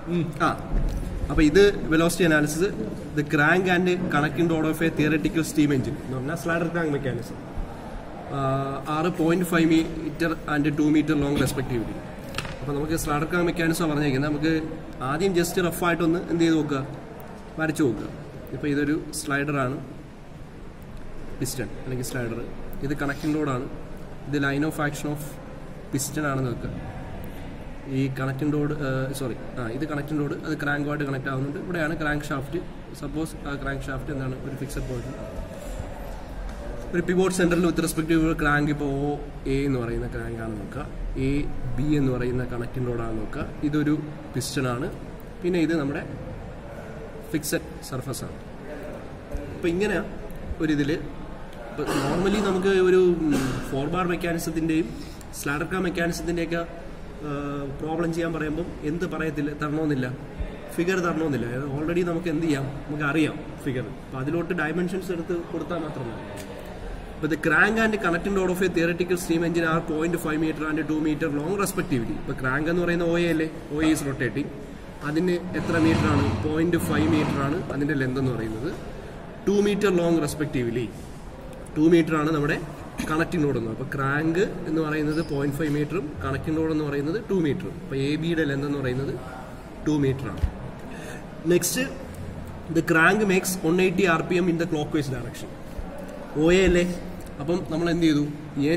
ആ അപ്പോൾ ഇത് velocity analysis the crank and connecting rod of a theoretical steam engine എന്ന് പറഞ്ഞാൽ സ്ലൈഡർ ക്രാങ്ക് മെക്കാനിസം ആറ് point five metre and two metre long respectively അപ്പോൾ നമുക്ക് സ്ലൈഡർ ക്രാങ്ക് മെക്കാനിസം പറഞ്ഞേക്കുന്നത് നമുക്ക് ആദ്യം ജസ്റ്റ് റഫായിട്ടൊന്ന് എന്ത് ചെയ്ത് നോക്കുക വരച്ചു നോക്കുക ഇപ്പോൾ ഇതൊരു സ്ലൈഡറാണ് പിസ്റ്റൺ അല്ലെങ്കിൽ സ്ലൈഡർ ഇത് കണക്റ്റിംഗ് റോഡാണ് ഇത് line of action of piston ആണെന്ന് വെക്കുക ഈ കണക്റ്റിംഗ് റോഡ് സോറി ആ ഇത് കണക്റ്റിംഗ് റോഡ് അത് ക്രാങ്കുമായിട്ട് കണക്ട് ആവുന്നുണ്ട് ഇവിടെയാണ് ക്രാങ്ക് ഷാഫ്റ്റ് സപ്പോസ് ആ ക്രാങ്ക് ഷാഫ്റ്റ് എന്താണ് ഒരു ഫിക്സഡ് പോയിന്റ് ഒരു പിവോട്ട് സെന്ററിൽ വിത്ത് റെസ്പെക്റ്റീവ് ക്രാങ്ക് ഇപ്പോൾ ഒ എ എന്ന് പറയുന്ന ക്രാങ്ക് ആണ് നോക്കുക എ ബി എന്ന് പറയുന്ന കണക്റ്റിംഗ് റോഡാണ് നോക്കുക ഇതൊരു പിസ്റ്റൺ ആണ് പിന്നെ ഇത് നമ്മുടെ ഫിക്സഡ് സർഫസ് ആണ് അപ്പോൾ ഇങ്ങനെ ഒരിതിൽ ഇപ്പോൾ നോർമലി നമുക്ക് ഒരു ഫോർ ബാർ മെക്കാനിസത്തിൻ്റെയും സ്ലാഡർ കാ മെക്കാനിസത്തിൻ്റെയൊക്കെ പ്രോബ്ലം ചെയ്യാൻ പറയുമ്പം എന്ത് പറയത്തില്ല തരണമെന്നില്ല ഫിഗർ തരണമെന്നില്ല ഓൾറെഡി നമുക്ക് എന്ത് ചെയ്യാം നമുക്ക് അറിയാം ഫിഗർ അപ്പോൾ അതിലോട്ട് ഡയമെൻഷൻസ് എടുത്ത് കൊടുത്താൽ മാത്രം മതി അപ്പോൾ the crank and connecting rod of a theoretical steam engine are point five metre and two metre long respectively ഇപ്പോൾ ക്രാങ്ക് എന്ന് പറയുന്ന ഒ അല്ലേ ഒ ഈസ് റൊട്ടേറ്റിംഗ് അതിന് എത്ര മീറ്റർ ആണ് പോയിന്റ് ഫൈവ് മീറ്റർ ആണ് അതിന്റെ ലെന്ത് എന്ന് പറയുന്നത് two metre long respectively two metre ആണ് നമ്മുടെ കണക്റ്റിംഗ് റോഡ് എന്ന് അപ്പോൾ ക്രാങ്ക് എന്ന് പറയുന്നത് പോയിന്റ് ഫൈവ് മീറ്ററും കണക്റ്റിംഗ് റോഡ് എന്ന് പറയുന്നത് ടു മീറ്ററും അപ്പോൾ എ ബിയുടെ ലെന്ത് എന്ന് പറയുന്നത് ടു മീറ്റർ ആണ് next the crank makes one eighty R P M in the clockwise direction O A അല്ലേ അപ്പം നമ്മൾ എന്ത് ചെയ്തു എൻ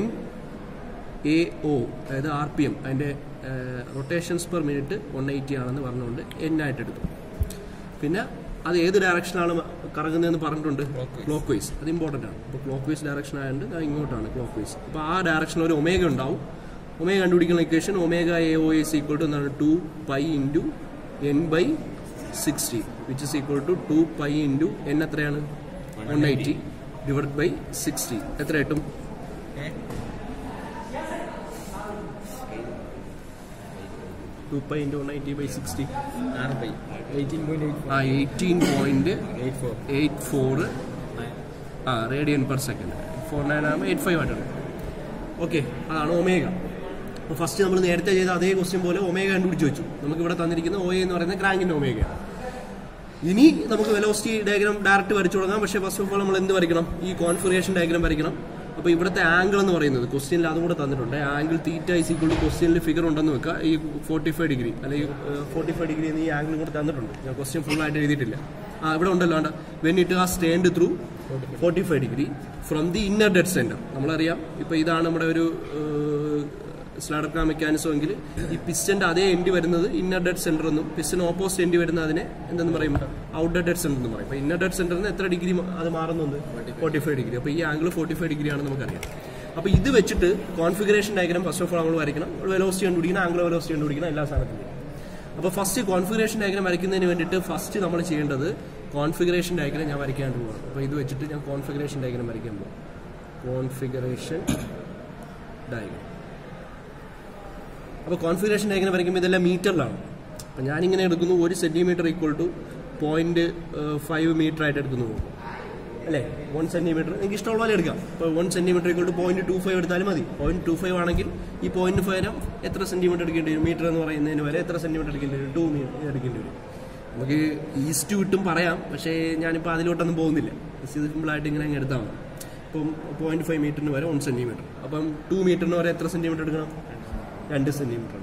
എ ഒ അതായത് ആർ പി എം അതിൻ്റെ rotations per minute one eighty ആണെന്ന് പറഞ്ഞുകൊണ്ട് എൻ ആയിട്ട് എടുത്തു പിന്നെ അത് ഏത് ഡയറക്ഷനാണ് കറങ്ങുന്നതെന്ന് പറഞ്ഞിട്ടുണ്ട് ക്ലോക്ക് വൈസ് അത് ഇമ്പോർട്ടൻ്റ് ആണ് അപ്പോൾ ക്ലോക്ക് വൈസ് ഡയറക്ഷൻ ആയതുകൊണ്ട് അത് ഇങ്ങോട്ടാണ് ക്ലോക്ക് വൈസ് അപ്പോൾ ആ ഡയറക്ഷനിൽ ഒരു ഒമേഗ ഉണ്ടാവും ഒമേഗ കണ്ടുപിടിക്കുന്ന equation omega A O is equal to എന്താണ് two pi into N by sixty which is equal to two pi into N എത്രയാണ് one eighty divide by sixty എത്ര കിട്ടും two pi into one eighty by sixty ആറ് pi eighteen point eight ആ eighteen point eight four eight four ആ radian per second four nine ആകുമ്പോൾ eight five ആയിട്ടാണ് okay അതാണ് omega അപ്പോൾ first നമ്മൾ നേരത്തെ ചെയ്ത അതേ ക്വസ്റ്റ്യൻ പോലെ ഒമേഗ കണ്ടുപിടിച്ച് വെച്ചു നമുക്ക് ഇവിടെ തന്നിരിക്കുന്ന ഒ എന്ന് പറയുന്ന ക്രാങ്കിൻ്റെ ഒമേഗയാണ് ഇനി നമുക്ക് വെലോസിറ്റി ഡയഗ്രാം ഡയറക്റ്റ് വരച്ചു തുടങ്ങാം പക്ഷേ ഫസ്റ്റ് ഓഫ് ഓൾ നമ്മൾ എന്ത് വരയ്ക്കണം ഈ കോൺഫിഗറേഷൻ ഡയഗ്രാം വരയ്ക്കണം അപ്പോൾ ഇവിടുത്തെ ആംഗിൾ എന്ന് പറയുന്നത് ക്വസ്റ്റ്യനിൽ അതും കൂടെ തന്നിട്ടുണ്ട് angle theta is equal to ക്വസ്റ്റ്യനിൽ ഫിഗർ ഉണ്ടെന്ന് വെക്കുക ഈ ഫോർട്ടി ഫൈവ് ഡിഗ്രി അല്ലെങ്കിൽ ഫോർട്ടി ഫൈവ് ഡിഗ്രി എന്ന് ഈ ആംഗിൾ കൂടെ തന്നിട്ടുണ്ട് ഞാൻ ക്വസ്റ്റ്യൻ ഫുൾ ആയിട്ട് എഴുതിയിട്ടില്ല ആ ഇവിടെ ഉണ്ടല്ലോ വേണ്ട when it uh stand through forty five degree from the inner dead centre നമ്മളറിയാം ഇപ്പോൾ ഇതാണ് നമ്മുടെ ഒരു സ്ലാഡർ ക്രാ മെക്കാനിസം എങ്കിൽ ഈ പിസ്റ്റന്റെ അതേ എൻഡ് വരുന്നത് ഇന്നർ ഡെഡ് സെന്റർ എന്നും പിസ്റ്റൻ ഓപ്പോസിറ്റ് എൻഡ് വരുന്ന അതിനെ എന്തെന്ന് പറയും ഔട്ടർ ഡെഡ് സെന്റർ എന്ന് പറയും അപ്പോൾ ഇന്നർ ഡെഡ് സെന്ററിന് എത്ര ഡിഗ്രി അത് മാറുന്നുണ്ട് ഫോർട്ടി ഫൈവ് ഡിഗ്രി അപ്പോൾ ഈ ആംഗിൾ ഫോർട്ടി ഫൈവ് ഡിഗ്രി ആണെന്ന് നമുക്കറിയാം അപ്പോൾ ഇത് വെച്ചിട്ട് configuration diagram first of all നമ്മൾ വരയ്ക്കണം വെലോസിറ്റി കണ്ടുപിടിക്കണം ആംഗിൾ വെലോസിറ്റി കണ്ടുപിടിക്കണം എല്ലാ സാധനത്തിലും അപ്പോൾ ഫസ്റ്റ് കോൺഫിഗറേഷൻ ഡയഗ്രാം വരയ്ക്കുന്നതിന് വേണ്ടിയിട്ട് ഫസ്റ്റ് നമ്മൾ ചെയ്യേണ്ടത് കോൺഫിഗറേഷൻ ഡയഗ്രാം ഞാൻ വരയ്ക്കാണ്ട് പോകണം അപ്പോൾ ഇത് വെച്ചിട്ട് ഞാൻ കോൺഫിഗറേഷൻ ഡയഗ്രാം വരയ്ക്കാൻ പോകും കോൺഫിഗറേഷൻ ഡയഗ്രാം അപ്പോൾ കോൺഫിഗറേഷൻ ഡയഗ്രാം വരയ്ക്കുമ്പോൾ ഇതെല്ലാം മീറ്ററിലാണ് അപ്പോൾ ഞാനിങ്ങനെ എടുക്കുന്നു ഒരു centimetre equal to point five metre ആയിട്ട് എടുക്കുന്നു അല്ലേ വൺ സെൻറ്റിമീറ്റർ എനിക്ക് ഇഷ്ടമുള്ള പോലെ എടുക്കാം ഇപ്പോൾ one centimetre equal to point two five എടുത്താലും മതി പോയിന്റ് ടു ഫൈവ് ആണെങ്കിൽ ഈ പോയിന്റ് ഫൈവ് എത്ര സെൻറ്റിമീറ്റർ എടുക്കേണ്ടി വരും മീറ്റർ എന്ന് പറയുന്നതിന് വരെ എത്ര സെൻറ്റിമീറ്റർ എടുക്കേണ്ടി വരും ടു മീറ്റർ എടുക്കേണ്ടി വരും നമുക്ക് ഈസ്റ്റ് വിട്ടും പറയാം പക്ഷേ ഞാനിപ്പോൾ അതിലോട്ടൊന്നും പോകുന്നില്ല ജസ്റ്റ് ഇത് സിമ്പിളായിട്ട് ഇങ്ങനെ അങ്ങ് എടുത്താൽ മതി ഇപ്പം പോയിന്റ് ഫൈവ് മീറ്ററിന് വരെ വൺ സെൻറ്റിമീറ്റർ അപ്പം ടു മീറ്ററിന് വരെ എത്ര സെൻറ്റിമീറ്റർ എടുക്കണം രണ്ട് സെൻറ്റിമീറ്റർ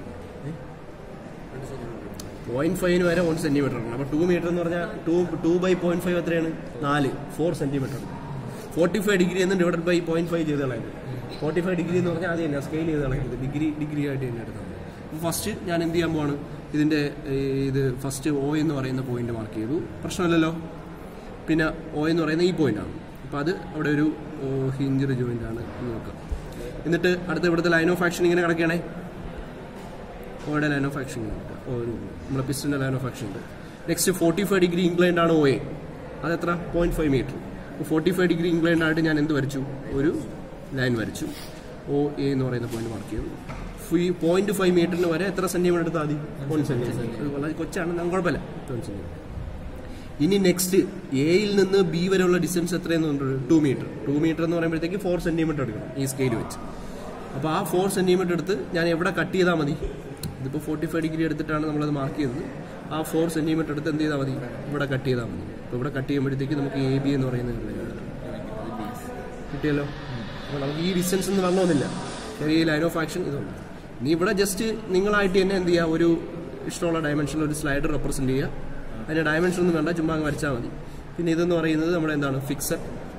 പോയിന്റ് ഫൈവിന് വരെ വൺ സെൻറ്റിമീറ്റർ ആണ് അപ്പോൾ ടു മീറ്റർ എന്ന് പറഞ്ഞാൽ two two by point five എത്രയാണ് നാല് four centimetre forty five degree എന്ന് ഡിവൈഡ് ബൈ പോയിന്റ് ഫൈവ് ചെയ്ത് കളയുന്നത് ഫോർട്ടി ഫൈവ് ഡിഗ്രി എന്ന് പറഞ്ഞാൽ അത് തന്നെ സ്കെയിൽ ചെയ്ത് കളയുന്നത് ഡിഗ്രി ഡിഗ്രി ആയിട്ട് തന്നെ എടുക്കുന്നത് അപ്പോൾ ഫസ്റ്റ് ഞാൻ എന്ത് ചെയ്യാൻ പോവാണ് ഇതിൻ്റെ ഇത് ഫസ്റ്റ് ഒ എന്ന് പറയുന്ന പോയിന്റ് മാർക്ക് ചെയ്തു പ്രശ്നമില്ലല്ലോ പിന്നെ ഒ എന്ന് പറയുന്ന ഈ പോയിന്റാണ് അപ്പോൾ അത് അവിടെ ഒരു ഹിഞ്ചർ ജോയിൻ്റ് ആണ് എന്ന് നോക്കാം എന്നിട്ട് അടുത്ത ഇവിടുത്തെ ലൈൻ ഓഫ് ആക്ഷൻ ഇങ്ങനെ കിടക്കുകയാണേ ഓയുടെ ലൈൻ ഓഫ് ആക്ഷൻ ഓ നമ്മുടെ പിസ്റ്റിൻ്റെ ലൈൻ ഓഫ് ആക്ഷൻ ഉണ്ട് next forty five degree inclined ആണ് ഒ എ അതെത്ര പോയിന്റ് ഫൈവ് മീറ്റർ അപ്പോൾ ഫോർട്ടി ഫൈവ് ഡിഗ്രി ഇൻക്ലൈൻഡ് ആയിട്ട് ഞാൻ എന്ത് വരച്ചു ഒരു ലൈൻ വരച്ചു ഒ എ എന്ന് പറയുന്ന പോയിന്റ് മാർക്ക് ചെയ്തു ഈ പോയിന്റ് ഫൈവ് മീറ്ററിന് വരെ എത്ര സെന്റിമീറ്റർ എടുത്താൽ മതി വൺ സെന്റിമീറ്റർ അത് വളരെ കൊച്ചാണ് നമുക്ക് കുഴപ്പമില്ല വൺ സെന്റിമീറ്റർ ഇനി നെക്സ്റ്റ് എയിൽ നിന്ന് ബി വരെയുള്ള ഡിസ്റ്റൻസ് എത്രയെന്ന് ടു മീറ്റർ ടു മീറ്റർ എന്ന് പറയുമ്പോഴത്തേക്ക് ഫോർ സെന്റിമീറ്റർ എടുക്കണം ഈ സ്കെയിൽ വെച്ച് അപ്പോൾ ആ ഫോർ സെന്റിമീറ്റർ എടുത്ത് ഞാൻ എവിടെ കട്ട് ചെയ്താൽ മതി ഇതിപ്പോൾ ഫോർട്ടി ഫൈവ് ഡിഗ്രി എടുത്തിട്ടാണ് നമ്മളത് മാർക്ക് ചെയ്തത് ആ ഫോർ സെൻറ്റിമീറ്റർ എടുത്ത് എന്ത് ചെയ്താൽ മതി ഇവിടെ കട്ട് ചെയ്താൽ മതി അപ്പോൾ ഇവിടെ കട്ട് ചെയ്യുമ്പോഴത്തേക്ക് നമുക്ക് എ ബി എന്ന് പറയുന്നത് ഇവിടെ കിട്ടിയല്ലോ അപ്പോൾ നമുക്ക് ഈ ഡിസ്റ്റൻസ് എന്ന് പറഞ്ഞൊന്നുമില്ല ചെറിയ ലൈൻ ഓഫ് ആക്ഷൻ ഇതുണ്ട് നീ ഇവിടെ ജസ്റ്റ് നിങ്ങളായിട്ട് തന്നെ എന്ത് ചെയ്യുക ഒരു ഇഷ്ടമുള്ള ഡയമെൻഷനിൽ ഒരു സ്ലൈഡർ റെപ്രസെൻറ്റ് ചെയ്യുക അതിൻ്റെ ഡയമെൻഷൻ ഒന്നും വേണ്ട ചുമ്മാ അങ്ങ് വരച്ചാൽ മതി പിന്നെ ഇതെന്ന് പറയുന്നത് നമ്മുടെ എന്താണ് ഫിക്സഡ്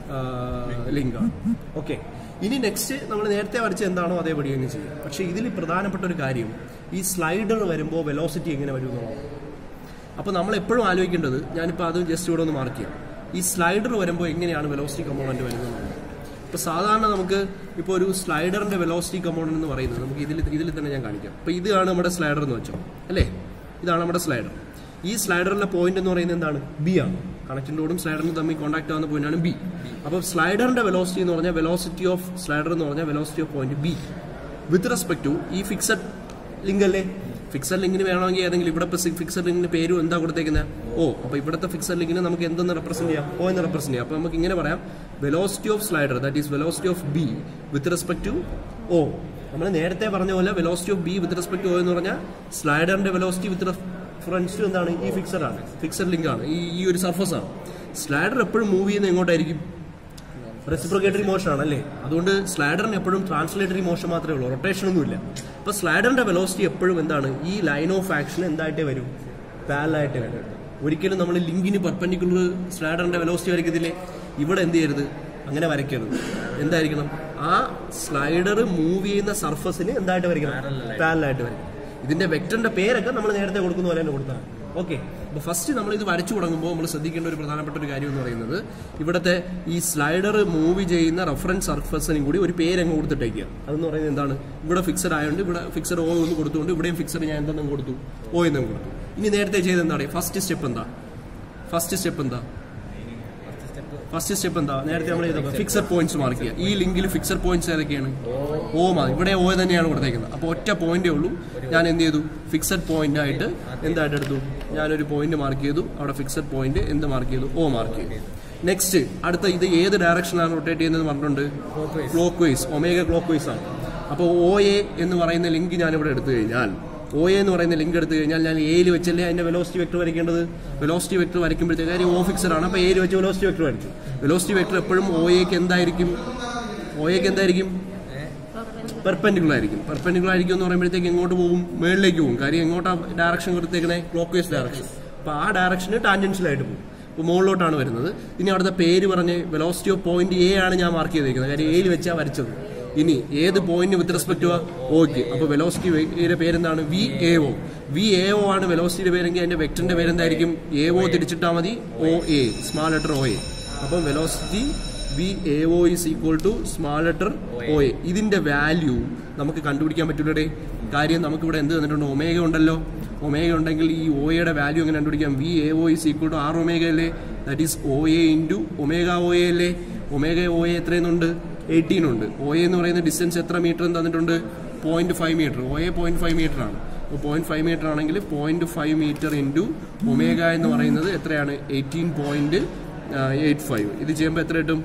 ലിങ്ക് ആണ് ഓക്കെ ഇനി നെക്സ്റ്റ് നമ്മൾ നേരത്തെ വരച്ച എന്താണോ അതേപടി തന്നെ ചെയ്യും പക്ഷേ ഇതിൽ പ്രധാനപ്പെട്ട ഒരു കാര്യം ഈ സ്ലൈഡർ വരുമ്പോൾ വെലോസിറ്റി എങ്ങനെ വരും എന്നുള്ളതാണ് അപ്പോൾ നമ്മൾ എപ്പോഴും ആലോചിക്കേണ്ടത് ഞാനിപ്പോൾ അത് ജസ്റ്റ് ഇവിടെ ഒന്ന് മാർക്ക് ചെയ്യാം ഈ സ്ലൈഡർ വരുമ്പോൾ എങ്ങനെയാണ് വെലോസിറ്റി കമ്പോണന്റ് വരുന്നത് ഇപ്പോൾ സാധാരണ നമുക്ക് ഇപ്പോൾ ഒരു സ്ലൈഡറിന്റെ വെലോസിറ്റി കമ്പോണന്റ് എന്ന് പറയുന്നത് നമുക്ക് ഇതിൽ ഇതിൽ തന്നെ ഞാൻ കാണിക്കാം അപ്പോൾ ഇതാണ് നമ്മുടെ സ്ലൈഡർ എന്ന് വെച്ചോ അല്ലേ ഇതാണ് നമ്മുടെ സ്ലൈഡർ ഈ സ്ലൈഡറിന്റെ പോയിന്റ് എന്ന് പറയുന്നത് എന്താണ് ബി ആണ് കണക്റ്റിംഗ് റോഡും സ്ലൈഡറിനും തമ്മിൽ കോൺടാക്ട് ആവുന്ന പോയിന്റാണ് ബി അപ്പോൾ സ്ലൈഡറിന്റെ വെലോസിറ്റി എന്ന് പറഞ്ഞാൽ വെലോസിറ്റി ഓഫ് സ്ലൈഡർ എന്ന് പറഞ്ഞാൽ velocity of point B with respect to ഈ ഫിക്സഡ് ലിങ്ക് അല്ലേ ഫിക്സഡ് ലിങ്കിന് വേണമെങ്കിൽ ഏതെങ്കിലും ഇവിടെ ഫിക്സഡ് ലിങ്കിന് പേരും എന്താ കൊടുത്തേക്കുന്നത് ഓ അപ്പോൾ ഇവിടുത്തെ ഫിക്സഡ് ലിങ്കിന് നമുക്ക് എന്തെന്ന് റെപ്രസെന്റ് ചെയ്യാം ഓ എന്ന് റെപ്രസെന്റ് ചെയ്യാം അപ്പോൾ നമുക്ക് ഇങ്ങനെ പറയാം velocity of slider that is velocity of B with respect to O നമ്മൾ നേരത്തെ പറഞ്ഞ പോലെ velocity of B with respect O എന്ന് പറഞ്ഞാൽ സ്ലൈഡറിന്റെ വെലോസിറ്റി വിത്ത് റെഫറൻസ് ടു എന്താണ് ഈ ഫിക്സഡ് ആണ് ഫിക്സഡ് ലിങ്ക് ആണ് ഈ ഈ ഒരു സർഫസ് ആണ് സ്ലൈഡർ എപ്പോഴും മൂവ് ചെയ്യുന്നത് എങ്ങോട്ടായിരിക്കും റെസിപ്രോഗേറ്ററി മോഷൻ ആണ് അല്ലേ അതുകൊണ്ട് സ്ലൈഡറിന് എപ്പോഴും ട്രാൻസ്ലേറ്ററി മോഷൻ മാത്രമേ ഉള്ളൂ റൊട്ടേഷൻ ഒന്നുമില്ല അപ്പൊ സ്ലൈഡറിന്റെ വെലോസിറ്റി എപ്പോഴും എന്താണ് ഈ ലൈൻ ഓഫ് ആക്ഷൻ എന്തായിട്ടേ വരും പാരലായിട്ടേ വരും ഒരിക്കലും നമ്മൾ ലിങ്കിന് പെർപെൻഡിക്കുലർ സ്ലൈഡറിന്റെ വെലോസിറ്റി വരയ്ക്കത്തില്ലേ ഇവിടെ എന്ത് ചെയ്യരുത് അങ്ങനെ വരയ്ക്കരുത് എന്തായിരിക്കണം ആ സ്ലൈഡർ മൂവ് ചെയ്യുന്ന സർഫസിന് എന്തായിട്ട് വരയ്ക്കണം പാരലായിട്ട് വരയ്ക്കണം ഇതിന്റെ വെക്ടറിന്റെ പേരൊക്കെ നമ്മൾ നേരത്തെ കൊടുക്കുന്ന പോലെ തന്നെ കൊടുത്താൽ ഓക്കെ അപ്പൊ ഫസ്റ്റ് നമ്മൾ ഇത് വരച്ചു തുടങ്ങുമ്പോൾ നമ്മൾ ശ്രദ്ധിക്കേണ്ട ഒരു പ്രധാനപ്പെട്ട ഒരു കാര്യം എന്ന് പറയുന്നത് ഇവിടുത്തെ ഈ സ്ലൈഡർ മൂവ് ചെയ്യുന്ന റെഫറൻസ് സർഫസിനും കൂടി ഒരു പേര് അങ്ങ് കൊടുത്തിട്ടേക്കുക അതെന്ന് പറയുന്നത് എന്താണ് ഇവിടെ ഫിക്സഡ് ആയതുകൊണ്ട് ഇവിടെ ഫിക്സഡ് ഓ എന്ന് കൊടുത്തുകൊണ്ട് ഇവിടെയും ഫിക്സഡ് ഞാൻ എന്തെന്നും കൊടുത്തു ഓ എന്നും കൊടുത്തു ഇനി നേരത്തെ ചെയ്ത് എന്താണ് ഫസ്റ്റ് സ്റ്റെപ്പ് എന്താ ഫസ്റ്റ് സ്റ്റെപ്പ് എന്താ ഫസ്റ്റ് സ്റ്റെപ്പ് എന്താ നേരത്തെ നമ്മൾ ചെയ്ത ഫിക്സഡ് പോയിന്റ്സ് മാർക്ക് ചെയ്യുക ഈ ലിങ്കിൽ ഫിക്സഡ് പോയിന്റ്സ് ഏതൊക്കെയാണ് ഓ മാ ഇവിടെ ഓ തന്നെയാണ് കൊടുത്തേക്കുന്നത് അപ്പോൾ ഒറ്റ പോയിന്റേ ഉള്ളൂ ഞാൻ എന്ത് ചെയ്തു ഫിക്സഡ് പോയിന്റ് ആയിട്ട് എന്തായിട്ട് എടുത്തു ഞാനൊരു പോയിന്റ് മാർക്ക് ചെയ്തു അവിടെ ഫിക്സഡ് പോയിന്റ് എന്ത് മാർക്ക് ചെയ്തു ഓ മാർക്ക് ചെയ്തു നെക്സ്റ്റ് അടുത്ത ഇത് ഏത് ഡയറക്ഷനാണ് റൊട്ടേറ്റ് ചെയ്യുന്നത് പറഞ്ഞിട്ടുണ്ട് clockwise omega clockwise ആണ് അപ്പോൾ ഒ എ എന്ന് പറയുന്ന ലിങ്ക് ഞാനിവിടെ എടുത്തു കഴിഞ്ഞാൽ ഒ എ എന്ന് പറയുന്ന ലിങ്ക് എടുത്തു കഴിഞ്ഞാൽ ഞാൻ എയിൽ വെച്ചല്ലേ അതിന്റെ വെലോസിറ്റി വെക്ടർ വരയ്ക്കേണ്ടത് വെലോസിറ്റി വെക്ടർ വരയ്ക്കുമ്പോഴത്തേക്ക് കാര്യം ഓ ഫിക്സഡ് ആണ് അപ്പോൾ എയിൽ വെച്ച് വെലോസിറ്റി വെക്ടർ വരയ്ക്കും വെലോസിറ്റി വെക്ടർ എപ്പോഴും ഒ എക്ക് എന്തായിരിക്കും ഒ എക്ക് എന്തായിരിക്കും പെർപെൻഡിക്കുലർ ആയിരിക്കും പെർപെൻഡിക്കുലർ ആയിരിക്കും എന്ന് പറയുമ്പോഴത്തേക്ക് എങ്ങോട്ട് പോകും മേളിലേക്ക് പോകും കാര്യം എങ്ങോട്ടാ ഡയറക്ഷൻ കൊടുത്തേക്കണേ ക്ലോക്ക് വൈസ് ഡയറക്ഷൻ അപ്പോൾ ആ ഡയറക്ഷന് ടാൻജൻഷ്യലായിട്ട് പോകും ഇപ്പോൾ മുകളിലോട്ടാണ് വരുന്നത് ഇനി അവിടുത്തെ പേര് പറഞ്ഞ് വെലോസിറ്റി ഓഫ് പോയിന്റ് എ ആണ് ഞാൻ മാർക്ക് ചെയ്തേക്കുന്നത് കാര്യം എയിൽ വെച്ചാണ് വരച്ചത് ഇനി ഏത് പോയിന്റ് വിത്ത് റെസ്പെക്ട് ഓക്കെ അപ്പോൾ വെലോസിറ്റിയുടെ പേരെന്താണ് V A O V A O ആണ് വെലോസിറ്റിയുടെ പേരെങ്കിൽ അതിന്റെ വെക്ടറിന്റെ പേരെന്തായിരിക്കും എ ഒ തിരിച്ചിട്ടാൽ മതി O A small letter O A അപ്പം velocity V A O is equal to small letter O A ഇതിന്റെ വാല്യൂ നമുക്ക് കണ്ടുപിടിക്കാൻ പറ്റൂലേ കാര്യം നമുക്കിവിടെ എന്ത് തന്നിട്ടുണ്ട് ഒമേഗ ഉണ്ടല്ലോ ഒമേഗ ഉണ്ടെങ്കിൽ ഈ ഒ എയുടെ വാല്യൂ എങ്ങനെ കണ്ടുപിടിക്കാം V A O is equal to R omega അല്ലേ that is O A into omega O A അല്ലേ ഒമേഗ ഒ എ എത്രയെന്നുണ്ട് എയ്റ്റീൻ ഉണ്ട് ഒ എ എന്ന് പറയുന്ന ഡിസ്റ്റൻസ് എത്ര മീറ്റർ തന്നിട്ടുണ്ട് point five metre O A point five metre ആണ് അപ്പോൾ പോയിന്റ് ഫൈവ് മീറ്റർ ആണെങ്കിൽ point five metre into omega എന്ന് പറയുന്നത് എത്രയാണ് എയ്റ്റീൻ പോയിന്റ് എയ്റ്റ് ഫൈവ് ഇത് ചെയ്യുമ്പോൾ എത്ര കിട്ടും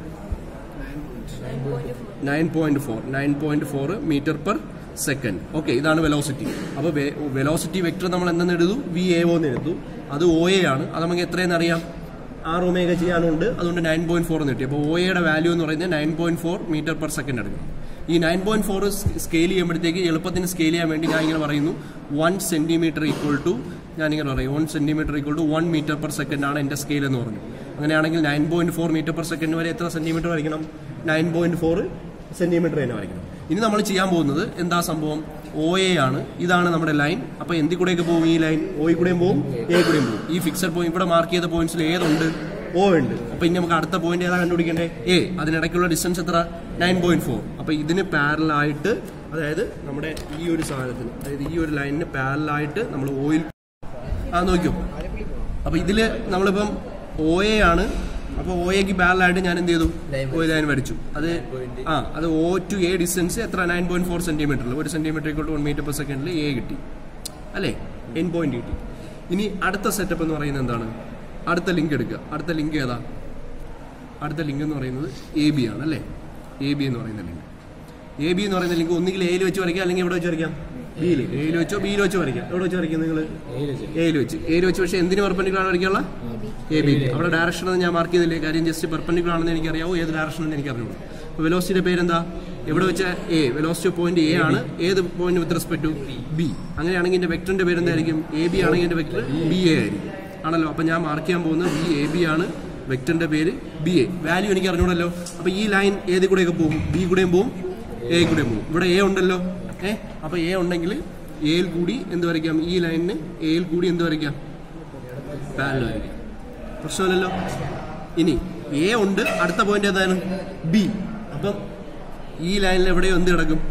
nine point four nine point four metre per second okay ഇതാണ് വെലോസിറ്റി അപ്പോൾ വെലോസിറ്റി വെക്ടർ നമ്മൾ എന്തെന്ന് എഴുതു വി എ ഒ എന്ന് എഴുതു അത് ഒ എ ആണ് അത് നമുക്ക് എത്രയെന്ന് അറിയാം ആറ് ഒമേഗ ചെയ്യാനുണ്ട് അതുകൊണ്ട് നയൻ പോയിന്റ് ഫോർ എന്ന് കിട്ടി അപ്പോൾ ഒ എയുടെ വാല്യൂ എന്ന് പറയുന്നത് nine point four metre per second എടുക്കണം ഈ നയൻ പോയിന്റ് ഫോർ സ്കെയിൽ ചെയ്യുമ്പോഴത്തേക്ക് എളുപ്പത്തിന് സ്കെയിൽ ചെയ്യാൻ വേണ്ടി ഞാൻ ഇങ്ങനെ പറയുന്നു വൺ സെന്റിമീറ്റർ ഈക്വൽ ടു ഞാനിങ്ങനെ പറയും one centimetre equal to one metre per second ആണ് എൻ്റെ സ്കെയിൽ എന്ന് പറഞ്ഞു അങ്ങനെയാണെങ്കിൽ nine point four metre per second വരെ എത്ര സെന്റിമീറ്റർ വരയ്ക്കണം നയൻ പോയിന്റ് ഫോർ സെന്റിമീറ്റർ തന്നെ വരയ്ക്കണം ഇനി നമ്മൾ ചെയ്യാൻ പോകുന്നത് എന്താ സംഭവം ഒ എ ആണ് ഇതാണ് നമ്മുടെ ലൈൻ അപ്പൊ എന്തി കൂടെയൊക്കെ പോകും ഈ ലൈൻ ഒയിൽ കൂടെയും പോകും എ കൂടെയും പോകും ഈ ഫിക്സഡ് പോയിന്റ് ഇവിടെ മാർക്ക് ചെയ്ത പോയിന്റ്സിൽ ഏതുണ്ട് ഓ ഉണ്ട് അപ്പൊ ഇനി നമുക്ക് അടുത്ത പോയിന്റ് ഏതാ കണ്ടുപിടിക്കേണ്ടേ എ അതിനിടയ്ക്കുള്ള ഡിസ്റ്റൻസ് എത്ര നയൻ പോയിന്റ് ഫോർ അപ്പൊ ഇതിന് പാരലായിട്ട് അതായത് നമ്മുടെ ഈ ഒരു സാധനത്തിന് അതായത് ഈ ഒരു ലൈനിന് പാരലായിട്ട് നമ്മൾ ഓയിൽ ആ നോക്കൂ അപ്പൊ ഇതില് നമ്മളിപ്പം ഒ എ ആണ് അപ്പൊ ഒ എക്ക് പാരലായിട്ട് ഞാൻ എന്ത് ചെയ്തു ഒ ലൈൻ വരച്ചു അത് ആ അത് ഒ ടു എ ഡിസ്റ്റൻസ് എത്ര നയൻ പോയിന്റ് ഫോർ സെന്റിമീറ്ററിൽ ഒരു സെന്റിമീറ്റർ ഇക്കോട്ട് വൺ മീറ്റർ പെർ സെക്കൻഡിൽ എ കിട്ടി അല്ലേ എൻ പോയിന്റ് കിട്ടി ഇനി അടുത്ത സെറ്റപ്പ് എന്ന് പറയുന്നത് എന്താണ് അടുത്ത ലിങ്ക് എടുക്കുക അടുത്ത ലിങ്ക് ഏതാ അടുത്ത ലിങ്ക് എന്ന് പറയുന്നത് എ ബി ആണ് അല്ലേ എ ബി എന്ന് പറയുന്ന ലിങ്ക് എ ബി എന്ന് പറയുന്ന ലിങ്ക് ഒന്നുകിൽ എയിൽ വെച്ച് വരയ്ക്കാം അല്ലെങ്കിൽ ഇവിടെ വെച്ച് വരയ്ക്കാം ബിയിൽ എയിൽ വെച്ചോ ബിയിൽ വെച്ചോ വരയ്ക്കാം എവിടെ വെച്ച് വരയ്ക്കും നിങ്ങൾ എയിൽ വെച്ച് എയിൽ വെച്ച് പക്ഷേ എന്തിന് പെർപ്പൻഡിക്കുലർ വരയ്ക്കാനുള്ള എ ബി അവിടെ ഡയറക്ഷൻ എന്ന് ഞാൻ മാർക്ക് ചെയ്തില്ലേ കാര്യം ജസ്റ്റ് പെർപ്പൻഡിക്കുലർ ആണെന്ന് എനിക്കറിയാവോ ഏത് ഡയറക്ഷൻ എന്ന് എനിക്ക് അറിയുള്ളൂ അപ്പോൾ വെലോസിറ്റിയുടെ പേരെന്താ എവിടെ വെച്ച എ വെലോസിറ്റി പോയിന്റ് എ ആണ് ഏത് point with respect to B അങ്ങനെയാണെങ്കിൽ എൻ്റെ വെക്ടറിന്റെ പേര് എന്തായിരിക്കും എ ബി ആണെങ്കിൽ എൻ്റെ വെക്ടർ ബി എ ആയിരിക്കും ആണല്ലോ അപ്പോൾ ഞാൻ മാർക്ക് ചെയ്യാൻ പോകുന്നത് ബി എ ബി ആണ് വെക്ടറിന്റെ പേര് ബി എ വാല്യൂ എനിക്ക് അറിഞ്ഞൂടല്ലോ അപ്പോൾ ഈ ലൈൻ ഏത് കൂടെയൊക്കെ പോകും ബി കൂടെയും പോകും എ കൂടെയും പോകും ഇവിടെ എ ഉണ്ടല്ലോ ഏ അപ്പോൾ എ ഉണ്ടെങ്കിൽ എയിൽ കൂടി എന്ത് വരയ്ക്കാം ഈ ലൈനിന് എയിൽ കൂടി എന്ത് വരയ്ക്കാം പാരലൽ വരയ്ക്കാം പ്രശ്നമില്ലല്ലോ ഇനി എ ഉണ്ട് അടുത്ത പോയിന്റ് ഏതാണ് ബി അപ്പം ഈ ലൈനിൽ എവിടെയോ എന്ത് കിടക്കും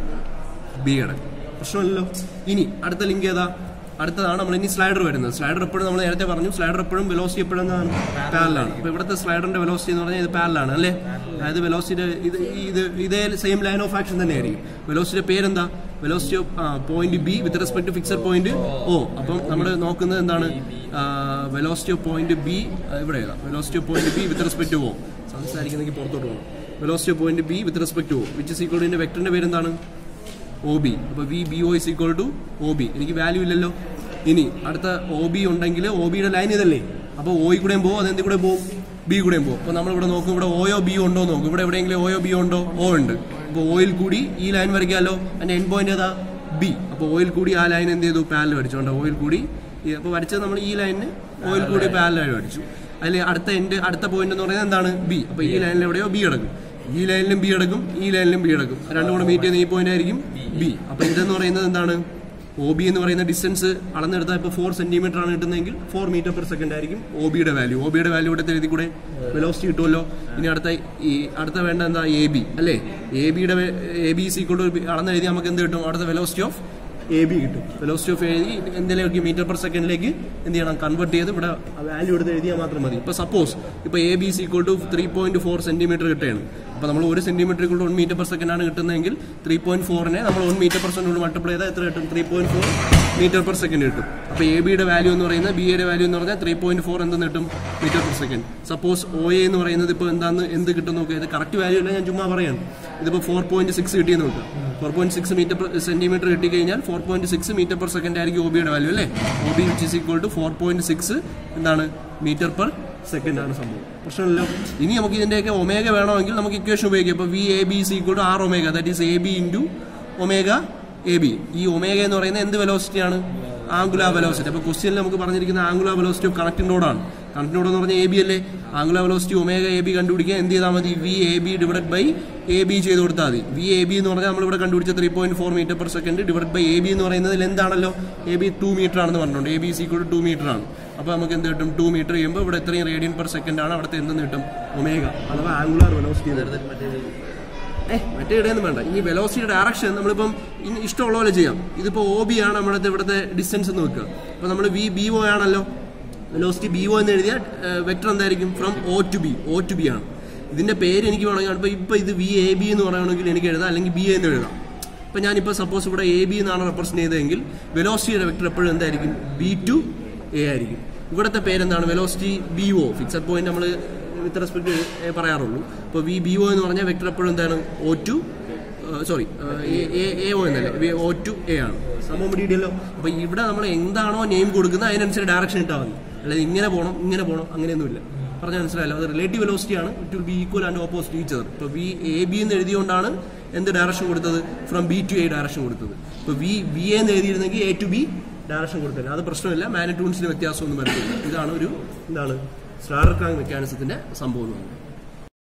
ബി കിടക്കും പ്രശ്നമില്ലല്ലോ ഇനി അടുത്ത ലിങ്ക് ഏതാ അടുത്തതാണ് നമ്മൾ ഇനി സ്ലൈഡർ വരുന്നത് സ്ലൈഡർ എപ്പോഴും നമ്മൾ നേരത്തെ പറഞ്ഞു സ്ലൈഡർ എപ്പോഴും വെലോസിറ്റി എപ്പോഴും എന്താണ് പാരലാണ് അപ്പോൾ ഇവിടുത്തെ സ്ലൈഡറിന്റെ വെലോസിറ്റി എന്ന് പറഞ്ഞാൽ ഇത് പാരലാണ് അല്ലേ അതായത് വെലോസിറ്റി ഇത് ഇത് ഇതേ സെയിം ലൈൻ ഓഫ് ആക്ഷൻ തന്നെയായിരിക്കും വെലോസിറ്റിയുടെ പേരെന്താ velocity of point B with respect to fixed point O അപ്പം നമ്മൾ നോക്കുന്നത് എന്താണ് വെലോസിറ്റി ഓഫ് പോയിന്റ് ബി ഇവിടെ ഏതാ velocity of point B with respect to O സംസാരിക്കുന്നെങ്കിൽ പുറത്തോട്ട് പോകണം velocity of point B with respect to O which is equal to വെക്ടറിന്റെ പേര് എന്താണ് ഒ ബി അപ്പോൾ V B O is equal to O B എനിക്ക് വാല്യൂ ഇല്ലല്ലോ ഇനി അടുത്ത ഒ ബി ഉണ്ടെങ്കിൽ ഒ ബിയുടെ ലൈൻ ഇതല്ലേ അപ്പോൾ ഒ കൂടെയും പോകും അതെന്തി കൂടെ പോകും ബി കൂടെയും പോകും അപ്പോൾ നമ്മളിവിടെ നോക്കും ഇവിടെ ഓയോ ബിയോ ഉണ്ടോ എന്ന് നോക്കും ഇവിടെ എവിടെയെങ്കിലും ഓയോ ബിയോ ഉണ്ടോ ഓ ഉണ്ട് അപ്പോൾ ഓയിൽ കൂടി ഈ ലൈൻ വരയ്ക്കാമല്ലോ അതിൻ്റെ എൻ പോയിന്റ് ഏതാ ബി അപ്പോൾ ഓയിൽ കൂടി ആ ലൈൻ എന്ത് ചെയ്തു പാരൽ വരച്ചോണ്ട് ഓയിൽ കൂടി അപ്പോൾ വരച്ചത് നമ്മൾ ഈ ലൈനിന് ഓയിൽ കൂടി പാരലായി വരച്ചു അതിൽ അടുത്ത എൻഡ് അടുത്ത പോയിന്റ് എന്ന് പറയുന്നത് എന്താണ് ബി അപ്പോൾ ഈ ലൈനിൽ എവിടെയോ ബി കിടക്കും ഈ ലൈനിലും ബി എടുക്കും ഈ ലൈനിലും ബി എടുക്കും രണ്ടും കൂടെ മീറ്റ് ചെയ്യുന്ന ഈ പോയിന്റ് ആയിരിക്കും ബി അപ്പൊ ഇതെന്ന് പറയുന്നത് എന്താണ് ഒ ബി എന്ന് പറയുന്ന ഡിസ്റ്റൻസ് അളന്നെടുത്താൽ ഇപ്പോൾ ഫോർ സെന്റിമീറ്റർ ആണ് കിട്ടുന്നതെങ്കിൽ ഫോർ മീറ്റർ പെർ സെക്കൻഡ് ആയിരിക്കും ഒ ബിയുടെ വാല്യൂ ഒ ബിയുടെ വാല്യൂ ഇവിടെ എഴുതി കൂടെ വെലോസിറ്റി കിട്ടുമല്ലോ ഇനി അടുത്ത ഈ അടുത്ത വേണ്ട എന്താ എ ബി അല്ലേ എ ബിയുടെ എ ബി സി കൊണ്ട് അളന്ന് എഴുതി നമുക്ക് എന്ത് കിട്ടും അടുത്ത വെലോസിറ്റി ഓഫ് എ ബി കിട്ടും വെലോസിറ്റി ഓഫ് എഴുതി എന്തിലേക്ക് മീറ്റർ പെർ സെക്കൻഡിലേക്ക് എന്ത് ചെയ്യണം കൺവേർട്ട് ചെയ്ത് ഇവിടെ വാല്യൂ എടുത്ത് എഴുതിയാൽ മാത്രം മതി ഇപ്പോൾ സപ്പോസ് ഇപ്പോൾ A B C equal to three point four centimetre കിട്ടുകയാണ് അപ്പോൾ നമ്മൾ ഒരു സെന്റിമീറ്റർ കൊണ്ട് വൺ മീറ്റർ പെർ സെക്കൻഡ് ആണ് കിട്ടുന്നതെങ്കിൽ ത്രീ പോയിന്റ് ഫോറിനെ നമ്മൾ വൺ മീറ്റർ പെർ സെക്കൻഡ് കൊണ്ട് മൾട്ടിപ്ലൈ ചെയ്താൽ എത്ര കിട്ടും three point four metre per second കിട്ടും അപ്പോൾ എ ബിയുടെ വാല്യൂ എന്ന് പറയുന്നത് ബി എയുടെ വാല്യൂ എന്ന് പറഞ്ഞാൽ ത്രീ പോയിന്റ് ഫോർ എന്ത് കിട്ടും metre per second suppose O A എന്ന് പറയുന്നത് ഇപ്പോൾ എന്താന്ന് എന്ത് കിട്ടും നോക്കുക ഇത് കറക്റ്റ് വാല്യൂ അല്ല ഞാൻ ചുമ്മാ പറയാണ് ഇതിപ്പോൾ ഫോർ പോയിന്റ് സിക്സ് കിട്ടിയെന്ന് നോക്കുക four point six metre centimetre കിട്ടിക്കഴിഞ്ഞാൽ four point six metre per second ആയിരിക്കും ഒ ബിയുടെ വാല്യൂ അല്ലേ O B which is equal to four point six എന്താണ് മീറ്റർ പെർ സെക്കൻഡ് ആണ് സംഭവം പ്രശ്നമില്ലല്ലോ ഇനി നമുക്ക് ഇതിന്റെയൊക്കെ ഒമേഗ വേണമെങ്കിൽ നമുക്ക് ഇക്വേഷൻ ഉപയോഗിക്കാം ഇപ്പോൾ V A B C equal to R omega that is A B into omega A B ഈ ഒമേഗ എന്ന് പറയുന്നത് എന്ത് വെലോസിറ്റിയാണ് ആംഗുലാർ വെലോസിറ്റി അപ്പോൾ ക്വസ്റ്റ്യനിൽ നമുക്ക് പറഞ്ഞിരിക്കുന്ന ആംഗുലാർ വെലോസിറ്റി ഓഫ് കണക്റ്റിംഗ് നോഡാണ് കണക്റ്റിംഗ് നോഡ് എന്ന് പറഞ്ഞാൽ എ ബി അല്ലേ angular velocity omega A B കണ്ടുപിടിക്കാൻ എന്ത് ചെയ്താൽ മതി V A B divide by A B ചെയ്ത് കൊടുത്താൽ മതി വി എ ബി എന്ന് പറഞ്ഞാൽ നമ്മളിവിടെ കണ്ടുപിടിച്ച three point four metre per second divide by A B എന്ന് പറയുന്നത് എന്താണല്ലോ എ ബി ടു മീറ്റർ ആണെന്ന് പറഞ്ഞിട്ടുണ്ട് A B C to two metre ആണ് അപ്പോൾ നമുക്ക് എന്ത് കിട്ടും ടു മീറ്റർ ചെയ്യുമ്പോൾ ഇവിടെ എത്രയും റേഡിയൻ പെർ സെക്കൻഡ് ആണ് അവിടുത്തെ എന്തെന്ന് കിട്ടും ഒമേഗ അഥവാ ആംഗുലാർ വെലോസിറ്റി ഏഹ് മറ്റേ ഇടയൊന്നും വേണ്ട ഇനി വെലോസിറ്റി ഡയറക്ഷൻ നമ്മളിപ്പം ഇനി ഇഷ്ടമുള്ള പോലെ ചെയ്യാം ഇതിപ്പോൾ ഒ ബി ആണ് നമ്മുടെ ഇവിടുത്തെ ഡിസ്റ്റൻസ് എന്ന് വെക്കുക അപ്പോൾ നമ്മൾ വി ബി ഒ ആണല്ലോ വെലോസിറ്റി ബി ഒ എന്ന് എഴുതിയാൽ വെക്ടർ എന്തായിരിക്കും from O to B O to B ആണ് ഇതിന്റെ പേര് എനിക്ക് വേണമെങ്കിൽ ഇപ്പോൾ ഇപ്പോൾ ഇത് വി എ ബി എന്ന് പറയുകയാണെങ്കിൽ എനിക്ക് എഴുതാം അല്ലെങ്കിൽ ബി എ എന്ന് എഴുതാം ഇപ്പം ഞാനിപ്പോൾ സപ്പോസ് ഇവിടെ എ ബി എന്നാണ് റെപ്രസെന്റ് ചെയ്തതെങ്കിൽ വെലോസിറ്റിയുടെ വെക്ടർ എപ്പോഴും എന്തായിരിക്കും ബി ടു എ ആയിരിക്കും ഇവിടുത്തെ പേരെന്താണ് velocity B O fixed point നമ്മൾ വിത്ത് റെസ്പെക്ട് പറയാറുള്ളൂ ഇപ്പോൾ വി ബി ഒ എന്ന് പറഞ്ഞാൽ വെക്ടർ എപ്പോഴും എന്താണ് O to sorry A O എന്നല്ലേ ഒ ടു എ ആണ് സംഭവം പിടിയിട്ടല്ലോ അപ്പോൾ ഇവിടെ നമ്മൾ എന്താണോ നെയിം കൊടുക്കുന്നത് അതിനനുസരിച്ച് ഡയറക്ഷൻ ഇട്ടാൽ മതി അല്ലാതെ ഇങ്ങനെ പോകണം ഇങ്ങനെ പോകണം അങ്ങനെയൊന്നുമില്ല പറഞ്ഞാൽ മനസ്സിലായല്ലോ അത് റിലേറ്റീവ് വെലോസിറ്റി ആണ് it will be equal and opposite each other ഇപ്പോൾ വി എ ബി എന്ന് എഴുതിയുകൊണ്ടാണ് എന്ത് ഡയറക്ഷൻ കൊടുത്തത് from B to A direction കൊടുത്തത് ഇപ്പോൾ വി വി എന്ന് എഴുതിയിരുന്നെങ്കിൽ എ ടു ബി ഡയറക്ഷൻ കൊടുത്തില്ല അത് പ്രശ്നമില്ല മാഗ്നറ്റ്യൂൺസിന് വ്യത്യാസമൊന്നും വരുന്നില്ല ഇതാണ് ഒരു എന്താണ് സ്റ്റാർക്കാങ് മെക്കാനിസത്തിന്റെ സംഭവം എന്ന് പറയുന്നത്